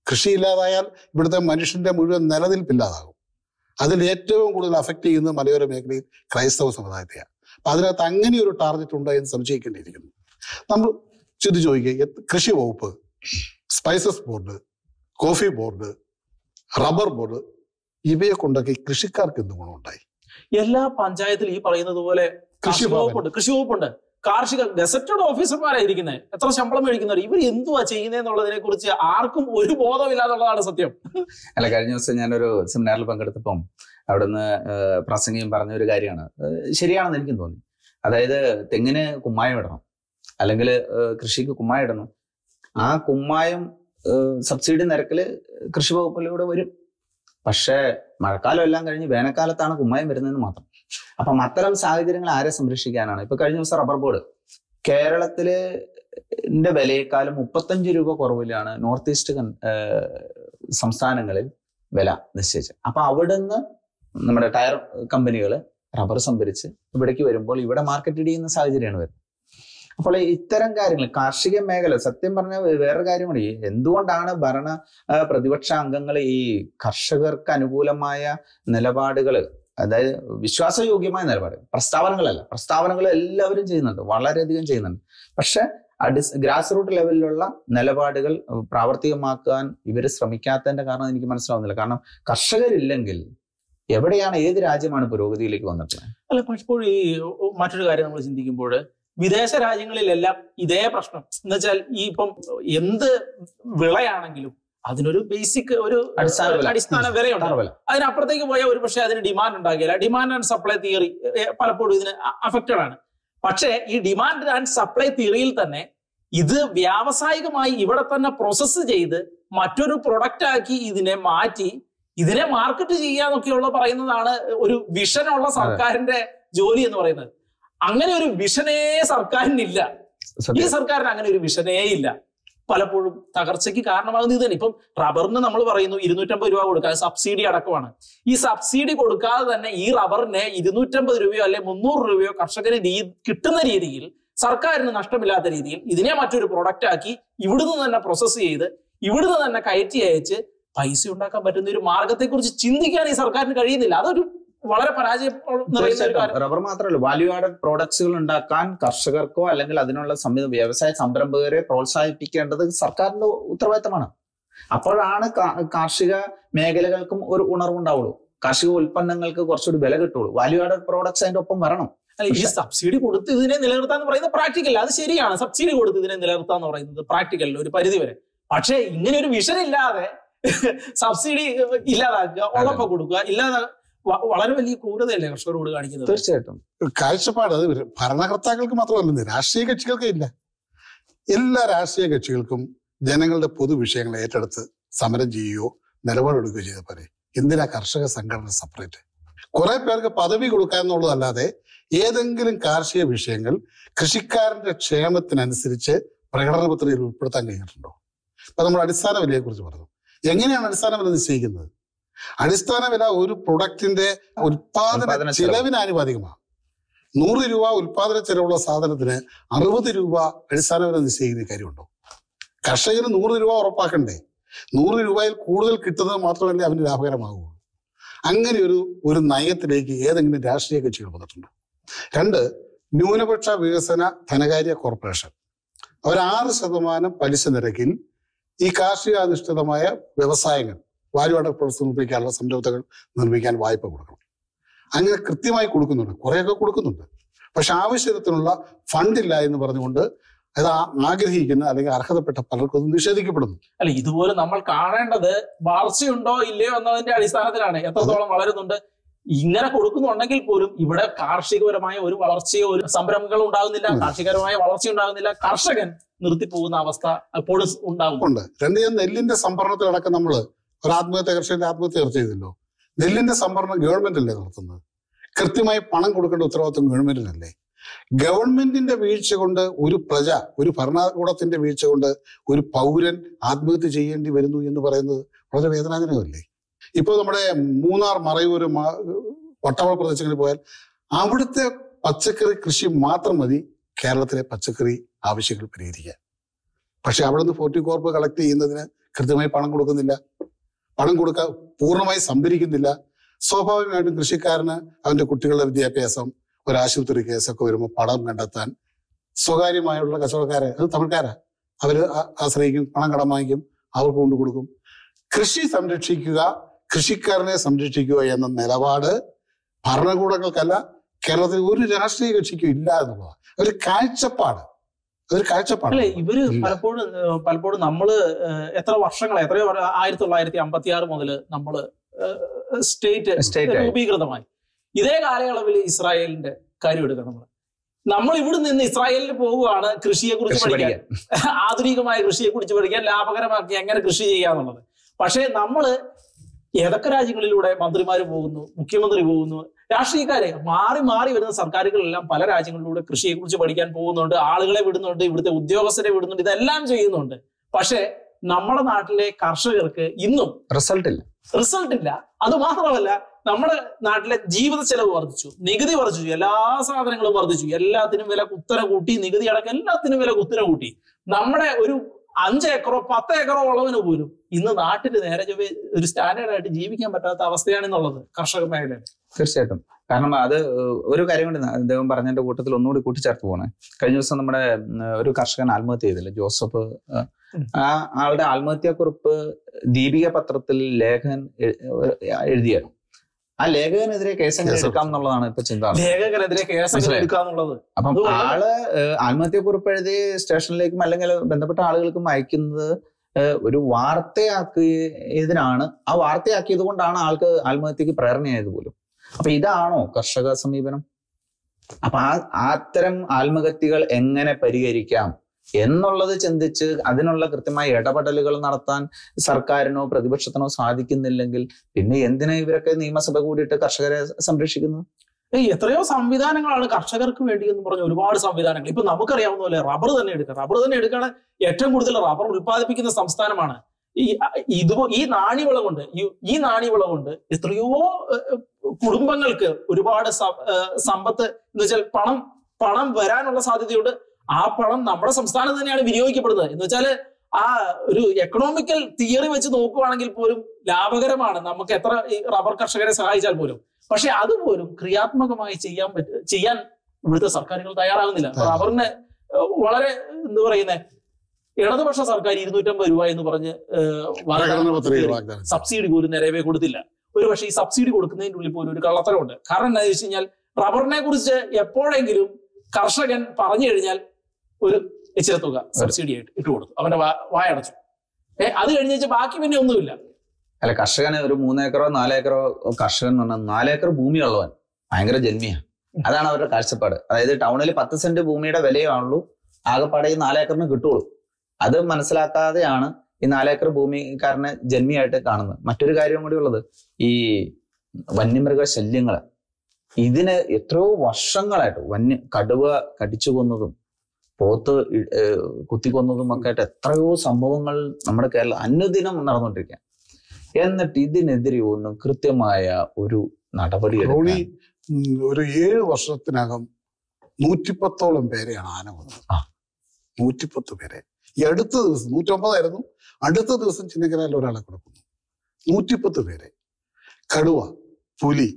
കൃഷി ഇല്ലാതായാൽ ഇവിടുത്തെ മനുഷ്യന്റെ മുഴുവൻ നിലനിൽപ്പില്ലാതാകും അതിൽ ഏറ്റവും കൂടുതൽ അഫക്റ്റ് ചെയ്യുന്നത് മലയോര മേഖലയിൽ ക്രൈസ്തവ സമുദായത്തെയാണ് അപ്പൊ അതിനകത്ത് അങ്ങനെ ഒരു ടാർഗറ്റ് ഉണ്ടോ എന്ന് സംശയിക്കേണ്ടിയിരിക്കുന്നു നമ്മൾ ചിന്തിച്ചു ചോദിക്കുക എത്ര- കൃഷി വകുപ്പ് spices board coffee board rubber board ഇവയെ കൊണ്ടൊക്കെ ഈ കൃഷിക്കാർക്ക് എന്ത് ഗുണമുണ്ടായി എല്ലാ പഞ്ചായത്തിലും ഈ പറയുന്നത് പോലെ കൃഷി കൃഷി ഭവൻ. വകുപ്പുണ്ട് കൃഷി വകുപ്പുണ്ട് കാർഷിക ഗസറ്റഡ് ഓഫീസർമാരായിരിക്കുന്നത് എത്ര ശമ്പളം മേടിക്കുന്നവർ ഇവർ എന്തുവാ ചെയ്യുന്നതെന്നുള്ളതിനെ കുറിച്ച് ആർക്കും ഒരു ബോധമില്ലാന്നുള്ളതാണ് സത്യം അല്ല കഴിഞ്ഞ ദിവസം ഞാനൊരു സെമിനാറിൽ പങ്കെടുത്തപ്പം അവിടുന്ന് ഏഹ്, പ്രസംഗിയും പറഞ്ഞ ഒരു കാര്യമാണ് ഏഹ്, ശരിയാണെന്ന് എനിക്കും തോന്നി അതായത് തെങ്ങിന് കുമ്മായം ഇടണം അല്ലെങ്കിൽ കൃഷിക്ക് കുമ്മായം ഇടണം ആ കുമ്മായം ഏഹ്, സബ്സിഡി നിരക്കിൽ കൃഷി വകുപ്പിലൂടെ വരും പക്ഷേ മഴക്കാലം എല്ലാം കഴിഞ്ഞ് വേനൽക്കാലത്താണ് കുമ്മായം വരുന്നതെന്ന് മാത്രം അപ്പം അത്തരം സാഹചര്യങ്ങൾ ആരെ സംരക്ഷിക്കാനാണ് ഇപ്പൊ കഴിഞ്ഞ ദിവസം റബ്ബർ ബോർഡ് കേരളത്തിലെ ന്റെ വിലയേക്കാളും മുപ്പത്തഞ്ച് രൂപ കുറവിലാണ് നോർത്ത് ഈസ്റ്റ് കൺ- ഏഹ് സംസ്ഥാനങ്ങളിൽ വില നിശ്ചയിച്ചത് അപ്പൊ അവിടുന്ന് നമ്മുടെ ടയർ കമ്പനികൾ റബ്ബർ സംഭരിച്ച് ഇവിടേക്ക് വരുമ്പോൾ ഇവിടെ മാർക്കറ്റ് ചെയ്യുന്ന സാഹചര്യമാണ് വരുന്നത് അപ്പോൾ ഇത്തരം കാര്യങ്ങൾ കാർഷിക മേഖല സത്യം പറഞ്ഞ വേറൊരു കാര്യം കൂടി എന്തുകൊണ്ടാണ് ഭരണ ആ, പ്രതിപക്ഷ അംഗങ്ങൾ ഈ കർഷകർക്ക് അനുകൂലമായ നിലപാടുകൾ അതായത് വിശ്വാസയോഗ്യമായ നിലപാട് പ്രസ്താവനകളല്ല പ്രസ്താവനകൾ എല്ലാവരും ചെയ്യുന്നുണ്ട് വളരെയധികം ചെയ്യുന്നുണ്ട് പക്ഷെ അടിസ് ഗ്രാസ് റൂട്ട് ലെവലിലുള്ള നിലപാടുകൾ പ്രാവർത്തികമാക്കാൻ ഇവർ ശ്രമിക്കാത്തതിന്റെ കാരണം എനിക്ക് മനസ്സിലാവുന്നില്ല കാരണം കർഷകരില്ലെങ്കിൽ എവിടെയാണ് ഏത് രാജ്യമാണ് പുരോഗതിയിലേക്ക് വന്നിട്ടുള്ളത് അല്ല പലപ്പോഴും ഈ മറ്റൊരു കാര്യം നമ്മൾ ചിന്തിക്കുമ്പോൾ വിദേശ രാജ്യങ്ങളിലെല്ലാം ഇതേ പ്രശ്നം എന്ന് വെച്ചാൽ ഈ ഇപ്പം എന്ത് വിളയാണെങ്കിലും അതിനൊരു ബേസിക് ഒരു അടിസ്ഥാന വില. അടിസ്ഥാന വിലയുണ്ട് തറവല അതിനപ്പുറത്തേക്ക് പോയാൽ ഒരു പക്ഷേ അതിന് ഡിമാൻഡ് ഉണ്ടാകില്ല ഡിമാൻഡ് ആൻഡ് സപ്ലൈ തിയറി പലപ്പോഴും ഇതിന് അഫക്റ്റഡ് ആണ് പക്ഷേ ഈ ഡിമാൻഡ് ആൻഡ് സപ്ലൈ തിയറിയിൽ തന്നെ ഇത് വ്യാവസായികമായി ഇവിടെ തന്നെ പ്രോസസ്സ് ചെയ്ത് മറ്റൊരു പ്രൊഡക്റ്റ് ആക്കി ഇതിനെ മാറ്റി ഇതിനെ മാർക്കറ്റ് ചെയ്യാന്നൊക്കെയുള്ള പറയുന്നതാണ് ഒരു വിഷനുള്ള സർക്കാരിന്റെ ജോലി എന്ന് പറയുന്നത് അങ്ങനെ ഒരു വിഷനേ സർക്കാരിനില്ല ഈ സത്യം സർക്കാരിന് അങ്ങനെ ഒരു വിഷനേ ഇല്ല പലപ്പോഴും തകർച്ചയ്ക്ക് കാരണമാകുന്നത് ഇത് തന്നെ ഇപ്പം റബ്ബറിന് നമ്മൾ പറയുന്നു ഇരുന്നൂറ്റമ്പത് രൂപ കൊടുക്കുക അത് സബ്സിഡി അടക്കമാണ് ഈ സബ്സിഡി കൊടുക്കാതെ തന്നെ ഈ റബ്ബറിന് ഇരുന്നൂറ്റമ്പത് രൂപയോ അല്ലെ മുന്നൂറ് രൂപയോ കർഷകന് രീ കിട്ടുന്ന രീതിയിൽ സർക്കാരിന് നഷ്ടമില്ലാത്ത രീതിയിൽ ഇതിനെ മറ്റൊരു പ്രൊഡക്റ്റ് ആക്കി ഇവിടുന്ന് തന്നെ പ്രോസസ്സ് ചെയ്ത് ഇവിടുന്ന് തന്നെ കയറ്റി അയച്ച് പൈസ ഉണ്ടാക്കാൻ പറ്റുന്ന ഒരു മാർഗത്തെക്കുറിച്ച് ചിന്തിക്കാൻ ഈ സർക്കാരിന് കഴിയുന്നില്ല അതൊരു വളരെ പരാജയം നിറയുന്ന ഒരു കാര്യം തീർച്ചയായിട്ടും റബ്ബർ മാത്രമല്ല വാല്യൂ ആഡഡ് പ്രോഡക്ട്സുകൾ ഉണ്ടാക്കാൻ കർഷകർക്കോ അല്ലെങ്കിൽ അതിനുള്ള സംവിധ വ്യവസായ സംരംഭകരെ പ്രോത്സാഹിപ്പിക്കേണ്ടത് സർക്കാരിന്റെ ഉത്തരവാദിത്തമാണ് അപ്പോഴാണ് കാ- കാർഷിക മേഖലകൾക്കും ഒരു ഉണർവുണ്ടാവുള്ളൂ കാർഷിക ഉൽപ്പന്നങ്ങൾക്ക് കുറച്ചുകൂടി വില കിട്ടുള്ളൂ വാല്യൂ ആഡഡ് പ്രോഡക്ട്സ് അതിന്റെ ഒപ്പം വരണം അല്ല ഈ സബ്സിഡി കൊടുത്ത് ഇതിനെ നിലനിർത്താന്ന് പറയുന്നത് പ്രാക്ടിക്കൽ അത് ശരിയാണ് സബ്സിഡി കൊടുത്ത് ഇതിനെ നിലനിർത്താന്ന് പറയുന്നത് പ്രാക്ടിക്കൽ ഒരു പരിധി വരെ പക്ഷേ ഇങ്ങനെ ഒരു വിഷൻ ഇല്ലാതെ സബ്സിഡി ഇല്ലാതാക്കുക ഉളപ്പ കൊടുക്കുക ഇല്ലാതെ വ- വളരെ വലിയ ക്രൂരതയല്ലേ കർഷകരോട് കാണിക്കുന്നത് തീർച്ചയായിട്ടും കാഴ്ചപ്പാട് അത് ഒരു ഭരണകർത്താക്കൾക്ക് മാത്രമല്ല രാഷ്ട്രീയ കക്ഷികൾക്ക് ഇല്ല എല്ലാ രാഷ്ട്രീയ കക്ഷികൾക്കും ജനങ്ങളുടെ പൊതുവിഷയങ്ങൾ ഏറ്റെടുത്ത് സമരം ചെയ്യുകയോ നിലപാടെടുക്കുകയോ ചെയ്ത പോലെ എന്തിനാ കർഷക സംഘടന സെപ്പറേറ്റ് കുറെ പേർക്ക് പദവി കൊടുക്കുക എന്നുള്ളതല്ലാതെ ഏതെങ്കിലും കാർഷിക വിഷയങ്ങൾ കൃഷിക്കാരന്റെ ക്ഷേമത്തിനനുസരിച്ച് പ്രകടന പത്രികയിൽ ഉൾപ്പെടുത്താൻ കഴിഞ്ഞിട്ടുണ്ടോ ഇപ്പൊ നമ്മൾ അടിസ്ഥാന വിലയെ കുറിച്ച് പറഞ്ഞു എങ്ങനെയാണ് അടിസ്ഥാന വില നിശ്ചയിക്കുന്നത് അടിസ്ഥാന വില ഒരു പ്രൊഡക്റ്റിന്റെ ഉൽപാദന ഉൽപാദന ചെലവ്. ചെലവിന് ആനുപാതികമാണ് നൂറ് രൂപ ഉൽപാദന ചെലവുള്ള സാധനത്തിന് അറുപത് രൂപ അടിസ്ഥാന വില നിശ്ചയിക്കുന്ന കാര്യമുണ്ടോ കർഷകന് നൂറ് രൂപ ഉറപ്പാക്കണ്ടേ നൂറ് രൂപയിൽ കൂടുതൽ കിട്ടുന്നത് മാത്രമല്ലേ അവന് ലാഭകരമാകുള്ളൂ അങ്ങനെ ഒരു ഒരു നയത്തിലേക്ക് ഏതെങ്കിലും രാഷ്ട്രീയ കക്ഷികൾ വന്നിട്ടുണ്ടോ രണ്ട് ന്യൂനപക്ഷ വികസന ധനകാര്യ കോർപ്പറേഷൻ അവർ ആറ് ശതമാനം പലിശ നിരക്കിൽ ഈ കാർഷികാധിഷ്ഠിതമായ വ്യവസായങ്ങൾ വാല്യുവാട പ്രൊഡക്ട്സ് നിർമ്മിക്കാനുള്ള സംരംഭങ്ങൾ നിർമ്മിക്കാൻ വായ്പ കൊടുക്കണം അങ്ങനെ കൃത്യമായി കൊടുക്കുന്നുണ്ട് കുറേയൊക്കെ കൊടുക്കുന്നുണ്ട് പക്ഷെ ആവശ്യത്തിനുള്ള ഫണ്ടില്ല എന്ന് പറഞ്ഞുകൊണ്ട് അത് ആ- ആഗ്രഹിക്കുന്ന അല്ലെങ്കിൽ അർഹതപ്പെട്ട പലർക്കും അത് നിഷേധിക്കപ്പെടുന്നു അല്ല ഇതുപോലെ നമ്മൾ കാണേണ്ടത് വളർച്ചയുണ്ടോ ഇല്ലയോ എന്നതിന്റെ അടിസ്ഥാനത്തിലാണ് എത്രത്തോളം വളരുന്നുണ്ട് ഇങ്ങനെ കൊടുക്കുന്നുണ്ടെങ്കിൽ പോലും ഇവിടെ കാർഷികപരമായ ഒരു വളർച്ചയോ ഒരു സംരംഭങ്ങളും ഉണ്ടാകുന്നില്ല ഉം. കാർഷികപരമായ വളർച്ച ഉണ്ടാകുന്നില്ല കർഷകൻ നിർത്തിപ്പോകുന്ന അവസ്ഥ എപ്പോഴും ഉണ്ടാകും ഉണ്ട് രണ്ട് ഞാൻ നെല്ലിന്റെ സംഭരണത്തിലടക്കം നമ്മൾ ഒരു ആത്മഹത്യ കർഷകന്റെ ആത്മഹത്യ ചർച്ച ചെയ്തല്ലോ നെല്ലിന്റെ സംഭരണം ഗവൺമെന്റ് അല്ലേ നടത്തുന്നത് കൃത്യമായി പണം കൊടുക്കേണ്ട ഉത്തരവാദിത്വം ഗവൺമെന്റിനല്ലേ ഗവൺമെന്റിന്റെ വീഴ്ച കൊണ്ട് ഒരു പ്രജ ഒരു ഭരണകൂടത്തിന്റെ വീഴ്ച കൊണ്ട് ഒരു പൗരൻ ആത്മഹത്യ ചെയ്യേണ്ടി വരുന്നു എന്ന് പറയുന്നത് വളരെ വേദനാജനകമല്ലേ ഇപ്പോൾ നമ്മുടെ മൂന്നാർ മറയൂര് മാ- വട്ടവള പ്രദേശങ്ങളിൽ പോയാൽ അവിടുത്തെ പച്ചക്കറി കൃഷി മാത്രം മതി കേരളത്തിലെ പച്ചക്കറി ആവശ്യങ്ങൾ പരിഹരിക്കാൻ പക്ഷെ അവിടുന്ന് ഫോർട്ടി കോർപ്പ് കളക്ട് ചെയ്യുന്നതിന് കൃത്യമായി പണം കൊടുക്കുന്നില്ല പണം കൊടുക്കാൻ പൂർണ്ണമായി സംഭരിക്കുന്നില്ല സ്വാഭാവികമായിട്ടും കൃഷിക്കാരന് അവന്റെ കുട്ടികളുടെ വിദ്യാഭ്യാസം ഒരു ആശുപത്രി കേസൊക്കെ വരുമ്പോൾ പണം കണ്ടെത്താൻ സ്വകാര്യമായുള്ള കച്ചവടക്കാരെ അത് തമിഴ്ക്കാരാ അവര് ആ- ആശ്രയിക്കും പണം കടം വാങ്ങിക്കും അവർക്ക് കൊണ്ടു കൊടുക്കും കൃഷി സംരക്ഷിക്കുക കൃഷിക്കാരനെ സംരക്ഷിക്കുക എന്ന നിലപാട് ഭരണകൂടങ്ങൾക്കല്ല കേരളത്തിൽ ഒരു രാഷ്ട്രീയ കക്ഷിക്കും ഇല്ല എന്നുള്ളതാണ് ഒരു കാഴ്ചപ്പാട് അതൊരു കാഴ്ചപ്പാട് അല്ലെ ഇവര് ഇല്ല. പലപ്പോഴും ഏഹ്, പലപ്പോഴും നമ്മള് ഏഹ്, എത്ര വർഷങ്ങൾ എത്രയോ വർ- ആയിരത്തി തൊള്ളായിരത്തി അമ്പത്തി ആറ് മുതൽ നമ്മള് സ്റ്റേറ്റ് State ആയി. രൂപീകൃതമായി ഇതേ കാലയളവിൽ ഇസ്രായേലിന്റെ കാര്യം എടുക്കണം നമ്മൾ നമ്മൾ ഇവിടെ നിന്ന് ഇസ്രായേലിൽ പോവുകയാണ് കൃഷിയെ കുറിച്ച് കൃഷി പഠിക്കാൻ ആധുനികമായ കൃഷിയെ കുറിച്ച് പഠിക്കാൻ ലാഭകരമാക്കി എങ്ങനെ കൃഷി ചെയ്യാന്നുള്ളത് പക്ഷേ നമ്മള് ഏതൊക്കെ രാജ്യങ്ങളിലൂടെ മന്ത്രിമാര് പോകുന്നു മുഖ്യമന്ത്രി പോകുന്നു രാഷ്ട്രീയക്കാരെ മാറി മാറി വരുന്ന സർക്കാരുകളെല്ലാം പല രാജ്യങ്ങളിലൂടെ കൃഷിയെ കുറിച്ച് പഠിക്കാൻ പോകുന്നുണ്ട് ആളുകളെ വിടുന്നുണ്ട് ഇവിടുത്തെ ഉദ്യോഗസ്ഥരെ വിടുന്നുണ്ട് ഇതെല്ലാം ചെയ്യുന്നുണ്ട് പക്ഷേ നമ്മുടെ നാട്ടിലെ കർഷകർക്ക് ഇന്നും റിസൾട്ട് ഇല്ല റിസൾട്ട് ഇല്ല അത് മാത്രമല്ല നമ്മുടെ നാട്ടിലെ ജീവിത ചെലവ് വർദ്ധിച്ചു നികുതി വർദ്ധിച്ചു എല്ലാ സാധനങ്ങളും വർദ്ധിച്ചു എല്ലാത്തിനും വില കുത്തര കൂട്ടി നികുതി അടക്കം എല്ലാത്തിനും വില കുത്തര കൂട്ടി നമ്മുടെ ഒരു അഞ്ച് ഏക്കറോ പത്ത് ഏക്കറോ ഉള്ളവന് പോലും ഇന്ന് നാട്ടിൽ നേരെ ചൊവ്വേ ഒരു സ്റ്റാൻഡേർഡ് ആയിട്ട് ജീവിക്കാൻ പറ്റാത്ത അവസ്ഥയാണെന്നുള്ളത് കർഷക മേഖലയിൽ തീർച്ചയായിട്ടും കാരണം അത് ഒരു കാര്യം കൂടി അദ്ദേഹം പറഞ്ഞതിന്റെ കൂട്ടത്തിൽ ഒന്നുകൂടി കൂട്ടിച്ചേർത്ത് പോണേ കഴിഞ്ഞ ദിവസം നമ്മുടെ ഉം, ഒരു കർഷകൻ ആത്മഹത്യ ചെയ്തില്ല ജോസഫ് ആ, ആ ആളുടെ ആത്മഹത്യാക്കുറിപ്പ് ദീപിക പത്രത്തിൽ ലേഖകൻ എ- എഴുതിയായിരുന്നു ആ ലേഖകനെതിരെ കേസ് എങ്ങനെ കേസ് എടുക്കാം എന്നുള്ളതാണ് ഇപ്പൊ ചിന്ത ലേഖകനെതിരെ കേസ് മനസ്സിലായോ? എടുക്കാന്നുള്ളത് അപ്പം അത് വളരെ- ആള് ആത്മഹത്യക്കുറിപ്പ് എഴുതി സ്റ്റേഷനിലേക്കും അല്ലെങ്കിൽ ബന്ധപ്പെട്ട ആളുകൾക്കും അയക്കുന്നത് ഏഹ്, ഒരു വാർത്തയാക്കിയതിനാണ് ആ വാർത്തയാക്കിയത് കൊണ്ടാണ് ആൾക്ക് ആത്മഹത്യക്ക് പ്രേരണയായത് പോലും അപ്പൊ ഇതാണോ കർഷക സമീപനം അപ്പൊ ആ അത്തരം ആത്മഹത്യകൾ എങ്ങനെ പരിഹരിക്കാം എന്നുള്ളത് ചിന്തിച്ച് അതിനുള്ള കൃത്യമായ ഇടപെടലുകൾ നടത്താൻ സർക്കാരിനോ പ്രതിപക്ഷത്തിനോ സാധിക്കുന്നില്ലെങ്കിൽ പിന്നെ എന്തിനാ ഇവരൊക്കെ നിയമസഭ കൂടിയിട്ട് കർഷകരെ സംരക്ഷിക്കുന്നത് ഏയ് എത്രയോ സംവിധാനങ്ങളാണ് കർഷകർക്ക് വേണ്ടി എന്ന് പറഞ്ഞ ഒരുപാട് സംവിധാനങ്ങൾ ഇപ്പൊ നമുക്കറിയാവുന്ന പോലെ റബ്ബർ തന്നെ എടുക്കാം റബ്ബർ തന്നെ എടുക്കുകയാണ് ഏറ്റവും കൂടുതൽ റബ്ബർ ഉൽപ്പാദിപ്പിക്കുന്ന സംസ്ഥാനമാണ് ഈ ഇത് ഈ നാണ്യവിള കൊണ്ട് ഈ- ഈ നാണ്യവിള കൊണ്ട് എത്രയോ ഏഹ്, കുടുംബങ്ങൾക്ക് ഒരുപാട് സ- ഏഹ്, സമ്പത്ത് എന്ന് വെച്ചാൽ പണം പണം വരാനുള്ള സാധ്യതയുണ്ട് ആ പണം നമ്മുടെ സംസ്ഥാനത്ത് തന്നെയാണ് വിനിയോഗിക്കപ്പെടുന്നത് എന്ന് വെച്ചാൽ ആ ഒരു എക്കണോമിക്കൽ തിയറി വെച്ച് നോക്കുവാണെങ്കിൽ പോലും ലാഭകരമാണ് നമുക്ക് എത്ര ഈ റബ്ബർ കർഷകരെ സഹായിച്ചാൽ പോലും പക്ഷെ അതുപോലും ക്രിയാത്മകമായി ചെയ്യാൻ പറ്റ ചെയ്യാൻ ഇവിടുത്തെ സർക്കാരുകൾ തയ്യാറാകുന്നില്ല ആ. റബ്ബറിന് ഏഹ്, വളരെ എന്താ പറയുന്നത് ഇടതുപക്ഷ സർക്കാർ ഇരുന്നൂറ്റമ്പത് രൂപ എന്ന് പറഞ്ഞ് ഏഹ്, പ്രകടന വാഗ്ദാനം പത്രിക ചെയ്തു. വാഗ്ദാനം ചെയ്തു. സബ്സിഡി പോലും നിലവേ കൊടുത്തില്ല ഒരു പക്ഷേ ഈ സബ്സിഡി കൊടുക്കുന്നതിന്റെ ഉള്ളിൽ പോലും ഒരു കള്ളത്തരമുണ്ട് കാരണം എന്താണെന്ന് വെച്ച് കഴിഞ്ഞാൽ റബ്ബറിനെ കുറിച്ച് എപ്പോഴെങ്കിലും കർഷകൻ പറഞ്ഞു കഴിഞ്ഞാൽ ഒരു ഇച്ചിരി തുക സബ്സിഡി ആയിട്ട് ഇട്ട് കൊടുത്തു അവന്റെ വാ- വായടച്ചു ഏ അത് കഴിഞ്ഞ് വെച്ചാൽ ബാക്കി പിന്നെ ഒന്നുമില്ല അല്ല കർഷകന് ഒരു മൂന്നേക്കറോ നാലേക്കറോ കർഷകൻ എന്ന് പറഞ്ഞാൽ നാലേക്കർ ഭൂമിയുള്ളവൻ ഭയങ്കര ജന്മിയാ അതാണ് അവരുടെ കാഴ്ചപ്പാട് അതായത് ടൗണിൽ പത്ത് സെന്റ് ഭൂമിയുടെ വിലയാണുള്ളൂ ആകെപ്പാടെ ഈ നാലേക്കറിന് കിട്ടുള്ളൂ അത് മനസ്സിലാക്കാതെയാണ് ഈ നാലേക്കർ ഭൂമിക്കാരനെ ജന്മിയായിട്ട് കാണുന്നത് മറ്റൊരു കാര്യം കൂടി ഉള്ളത് ഈ വന്യമൃഗ ശല്യങ്ങള് ഇതിന് എത്രയോ വർഷങ്ങളായിട്ട് വന്യ കടുവ കടിച്ചു കൊന്നതും പോത്ത് ഇ- ഏഹ് കുത്തിക്കൊന്നതും ഒക്കെ ആയിട്ട് എത്രയോ സംഭവങ്ങൾ നമ്മുടെ കേരളം അനുദിനം നടന്നുകൊണ്ടിരിക്കുക എന്നിട്ട് ഇതിനെതിരെ ഒന്നും കൃത്യമായ ഒരു നടപടി റോണി എടുക്കാൻ ഉം, ഒരു ഏഴ് വർഷത്തിനകം നൂറ്റിപ്പത്തോളം പേരെയാണ് ആന കൊന്നത് ആ. നൂറ്റിപ്പത്ത് പേരെ ഈ അടുത്ത ദിവസം നൂറ്റമ്പതായിരുന്നു അടുത്ത ദിവസം ചിന്നക്കരയിൽ ഒരാളെ കൊടുക്കുന്നു നൂറ്റിപ്പത്ത് പേരെ കടുവ പുലി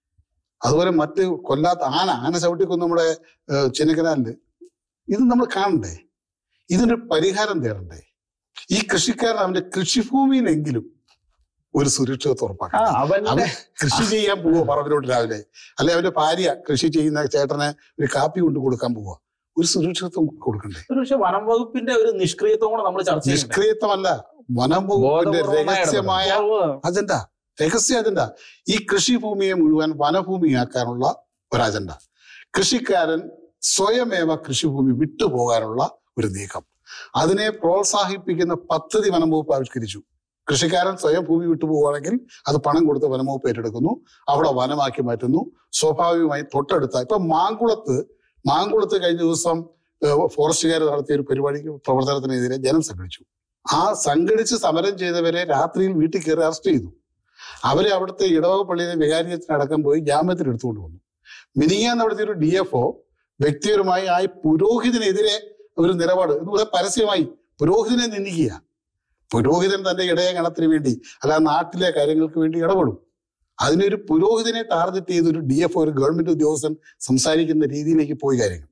അതുപോലെ മറ്റ് കൊല്ലാത്ത ആന ആന ചവിട്ടി കൊന്ന് നമ്മുടെ ഏഹ്, ചിന്നക്കനാലില് ഇത് നമ്മൾ കാണണ്ടേ ഇതിനൊരു പരിഹാരം തേടണ്ടേ ഈ കൃഷിക്കാരൻ അവന്റെ കൃഷിഭൂമിയിലെങ്കിലും ഒരു സുരക്ഷിതത്വം ആ, ഉറപ്പാക്കണം അവന്റെ അവൻ കൃഷി ചെയ്യാൻ പോവോ പറമ്പിലോട്ട് രാവിലെ അല്ലെ അവന്റെ ഭാര്യ കൃഷി ചെയ്യുന്ന ചേട്ടന് ഒരു കാപ്പി കൊണ്ട് കൊടുക്കാൻ പോവാ ഒരു സുരക്ഷിതത്വം കൊടുക്കണ്ടേ ഒരു പക്ഷെ വനം വകുപ്പിന്റെ ഒരു നിഷ്ക്രിയത്വം കൂടെ നമ്മൾ ചർച്ച ചെയ്യുന്നുണ്ട് നിഷ്ക്രിയത്വമല്ല വനം വകുപ്പിന്റെ ബോധപൂർവമായ രഹസ്യമായ അജണ്ട രഹസ്യ അജണ്ട ഈ കൃഷിഭൂമിയെ മുഴുവൻ വനഭൂമിയാക്കാനുള്ള ഒരു അജണ്ട കൃഷിക്കാരൻ സ്വയമേവ കൃഷിഭൂമി വിട്ടുപോകാനുള്ള ഒരു നീക്കം അതിനെ പ്രോത്സാഹിപ്പിക്കുന്ന പദ്ധതി വനം വകുപ്പ് ആവിഷ്കരിച്ചു കൃഷിക്കാരൻ സ്വയം ഭൂമി വിട്ടുപോവുകയാണെങ്കിൽ അത് പണം കൊടുത്ത് വനം വകുപ്പ് ഏറ്റെടുക്കുന്നു അവിടെ വനമാക്കി മാറ്റുന്നു സ്വാഭാവികമായി തൊട്ടടുത്ത ഇപ്പൊ മാങ്കുളത്ത് മാങ്കുളത്ത് കഴിഞ്ഞ ദിവസം ഏഹ്, ഫോറസ്റ്റുകാർ നടത്തിയ ഒരു പരിപാടിക്ക് പ്രവർത്തനത്തിനെതിരെ ജനം സംഘടിച്ചു ആ സംഘടിച്ച് സമരം ചെയ്തവരെ രാത്രിയിൽ വീട്ടിൽ കയറി അറസ്റ്റ് ചെയ്തു അവരെ അവിടുത്തെ ഇടവക പള്ളിയിലെ വികാരിയത്തിനടക്കം പോയി ജാമ്യത്തിൽ എടുത്തുകൊണ്ട് വന്നു മിനിങ്ങാന്ന് അവിടുത്തെ ഒരു ഡി എഫ് ഒ വ്യക്തിപരമായി ആ പുരോഹിതനെതിരെ ഒരു നിലപാട് എന്ന് പറയാൻ പരസ്യമായി പുരോഹിതനെ നിന്ദിക്കുക പുരോഹിതൻ തന്റെ ഇടയ ഗണത്തിന് വേണ്ടി അല്ല നാട്ടിലെ കാര്യങ്ങൾക്ക് വേണ്ടി ഇടപെടും അതിനൊരു പുരോഹിതനെ ടാർഗറ്റ് ചെയ്ത് ഒരു ഡി എഫ് ഒരു ഗവൺമെന്റ് ഉദ്യോഗസ്ഥൻ സംസാരിക്കുന്ന രീതിയിലേക്ക് പോയി കാര്യങ്ങൾ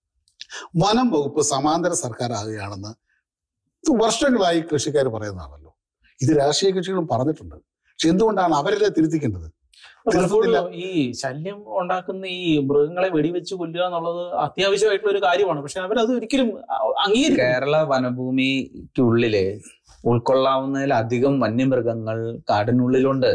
വനം വകുപ്പ് സമാന്തര സർക്കാർ ആകുകയാണെന്ന് വർഷങ്ങളായി കൃഷിക്കാർ പറയുന്നതാണല്ലോ ഇത് രാഷ്ട്രീയ കക്ഷികളും പറഞ്ഞിട്ടുണ്ട് പക്ഷെ എന്തുകൊണ്ടാണ് അവരല്ലേ തിരുത്തിക്കേണ്ടത് തിരുത്തത്തില്ല. പലപ്പോഴും ഈ ശല്യം ഉണ്ടാക്കുന്ന ഈ മൃഗങ്ങളെ വെടിവെച്ച് കൊല്ലുക എന്നുള്ളത് അത്യാവശ്യമായിട്ടുള്ള ഒരു കാര്യമാണ് പക്ഷെ അവരത് ഒരിക്കലും അംഗീകരിക്കും കേരള വനഭൂമിക്കുള്ളില് ഉൾക്കൊള്ളാവുന്നതിലധികം വന്യമൃഗങ്ങൾ കാടിനുള്ളിലുണ്ട്